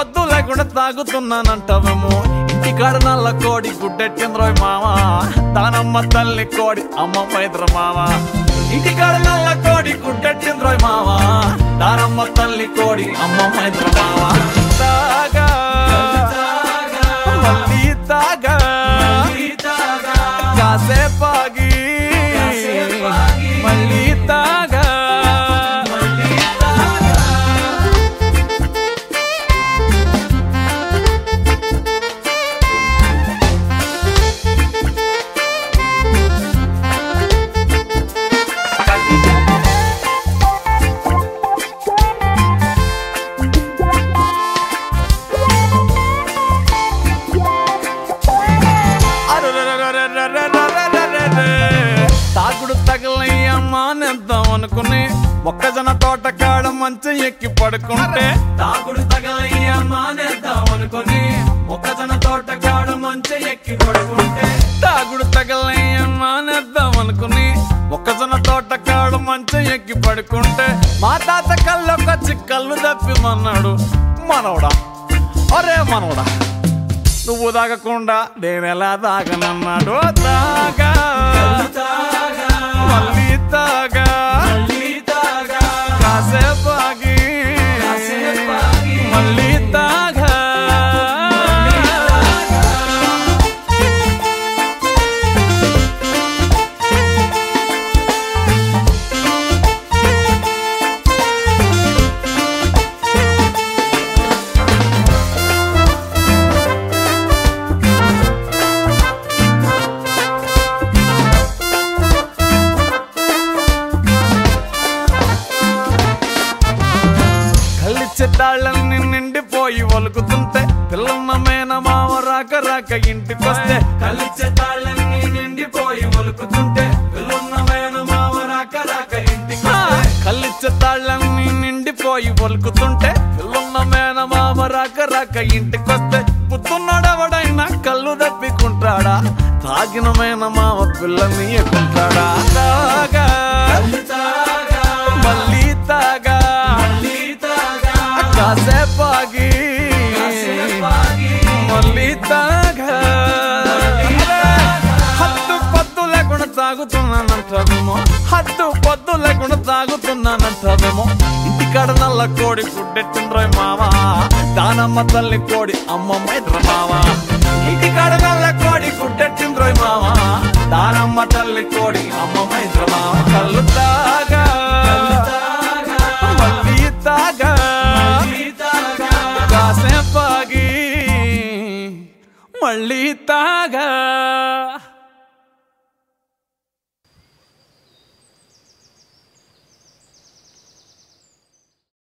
పొద్దు లేకుండా తాగుతున్నానంటావేమో ఇంటికాడ నల్ల కోడి గుడ్డెట్టింద్రోయ్ మామ దానమ్మ తల్లి కోడి అమ్మ పైద్ర మామ ఇంటికాడ నల్ల కోడి గుడ్డెట్టింద్రోయ్ మామ దానమ్మ తల్లి కోడి అమ్మ పైద్ర మామ తాగా మళ్ళీ తాగా కాసేపాగి మళ్ళీ తాగా తాగుడు తగలయ్యమ్మా నెద్దాం అనుకుని మొక్కజొన్న తోట కాడ మంచం ఎక్కి పడుకుంటే తాగుడు తగలయ్యమ్మా నెద్దాం అనుకుని మొక్కజొన్న తోట కాడ మంచం ఎక్కి పడుకుంటే తాగుడు తగలయ్యమ్మా నెద్దాం అనుకుని మొక్కజొన్న తోట కాడ మంచం ఎక్కి పడుకుంటే మా తాత కళ్ళొకొచ్చి కళ్ళు తప్పిమన్నాడు మనవడా అరే మనవడా నువ్వు తాగకుండా నేనెలా తాగనన్నాడు తాగా మళ్ళీ తాగా కాసేపు ఆగి మళ్ళీ తాగా కళ్ళిచ్చే తాళ్ళని నిండిపోయి ఒలుకుతుంటే పిల్లన్న మేన మామ రాక రాక ఇంటికొస్తే కళ్ళిచ్చే తాళ్ళని నిండిపోయి ఒలుకుతుంటే పిల్లన్న మేన మామ రాక రాక ఇంటికొస్తే కళ్ళిచ్చే తాళ్ళని నిండిపోయి ఒలుకుతుంటే పిల్లన్న మేన మామ రాక రాక ఇంటికొస్తే పుత్తున్నాడెవడైనా కళ్ళు తప్పికుంటాడా తాగిన మేన మామ పిల్లని ఎక్కుంటాడా తాగా మళ్ళీ తాగా కాసేపాగి మళ్ళీ తాగా హద్దు పద్దు లేకుండా తాగుతున్నానంటావేమో హద్దు పద్దు లేకుండా తాగుతున్నానంటావేమో ఇంటికాడ నల్ల కోడి గుడ్డెట్టిండ్రోయ్ మావా దానమ్మ తల్లి కోడి అమ్మమ్మ ఇద్దరు మావా ఇంటికాడ నల్ల కోడి గుడ్డెట్టిండ్రోయ్ మావా దానమ్మ తల్లి కోడి అమ్మమ్మ ఇద్దరు మావా కళ్ళు తాగా మళ్ళీ తాగా కాసేపాగి మళ్ళీ తాగా